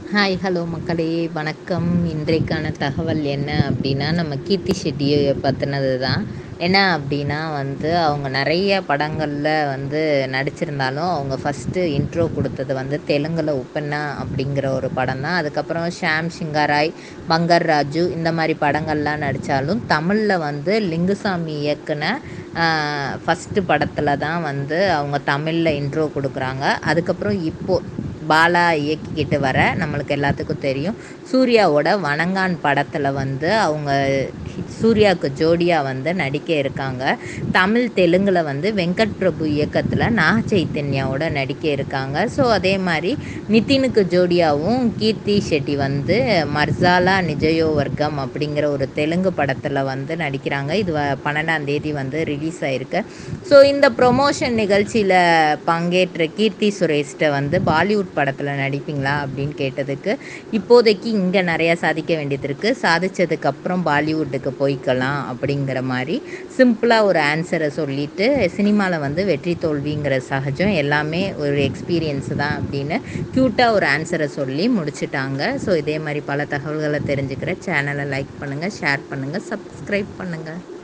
hi hello மக்களே வணக்கம் இன்றைக்கான தகவல் என்ன அப்படின்னா நம்ம கீர்த்தி ஷெட்டியை பற்றினது தான் என்ன அப்படின்னா வந்து அவங்க நிறைய படங்களில் வந்து நடிச்சிருந்தாலும் அவங்க ஃபஸ்ட்டு இன்ட்ரோ கொடுத்தது வந்து தெலுங்கில் உப்பண்ணா அப்படிங்கிற ஒரு படம் தான் அதுக்கப்புறம் ஷாம் சிங்காராய் பங்கர் ராஜு இந்த மாதிரி படங்கள்லாம் நடித்தாலும் தமிழில் வந்து லிங்குசாமி இயக்குன ஃபஸ்ட்டு படத்தில் தான் வந்து அவங்க தமிழில் இன்ட்ரோ கொடுக்குறாங்க அதுக்கப்புறம் இப்போது பாலா இயக்கிக்கிட்டு வர நம்மளுக்கு எல்லாத்துக்கும் தெரியும் சூர்யாவோட வணங்கான் படத்தில் வந்து அவங்க சூர்யாவுக்கு ஜோடியாக வந்து நடிக்க இருக்காங்க தமிழ் தெலுங்கில் வந்து வெங்கட் பிரபு இயக்கத்தில் நாக சைத்தன்யாவோட நடிக்க இருக்காங்க ஸோ அதே மாதிரி நிதினுக்கு ஜோடியாகவும் கீர்த்தி ஷெட்டி வந்து மர்சாலா நிஜயோ வர்க்கம் அப்படிங்கிற ஒரு தெலுங்கு படத்தில் வந்து நடிக்கிறாங்க இது பன்னெண்டாம் தேதி வந்து ரிலீஸ் ஆயிருக்கு ஸோ இந்த ப்ரொமோஷன் நிகழ்ச்சியில் பங்கேற்ற கீர்த்தி சுரேஷ்ட வந்து பாலிவுட் படத்தில் நடிப்பீங்களா அப்படின்னு கேட்டதுக்கு இப்போதைக்கு இங்கே நிறையா சாதிக்க வேண்டியது இருக்குது சாதித்ததுக்கப்புறம் பாலிவுட்டுக்கு போய்க்கலாம் அப்படிங்கிற மாதிரி சிம்பிளாக ஒரு ஆன்சரை சொல்லிவிட்டு சினிமாவில் வந்து வெற்றி தோல்விங்கிற சகஜம் எல்லாமே ஒரு எக்ஸ்பீரியன்ஸ் தான் அப்படின்னு க்யூட்டாக ஒரு ஆன்சரை சொல்லி முடிச்சிட்டாங்க ஸோ இதே மாதிரி பல தகவல்களை தெரிஞ்சுக்கிற சேனலை லைக் பண்ணுங்கள் ஷேர் பண்ணுங்கள் சப்ஸ்கிரைப் பண்ணுங்கள்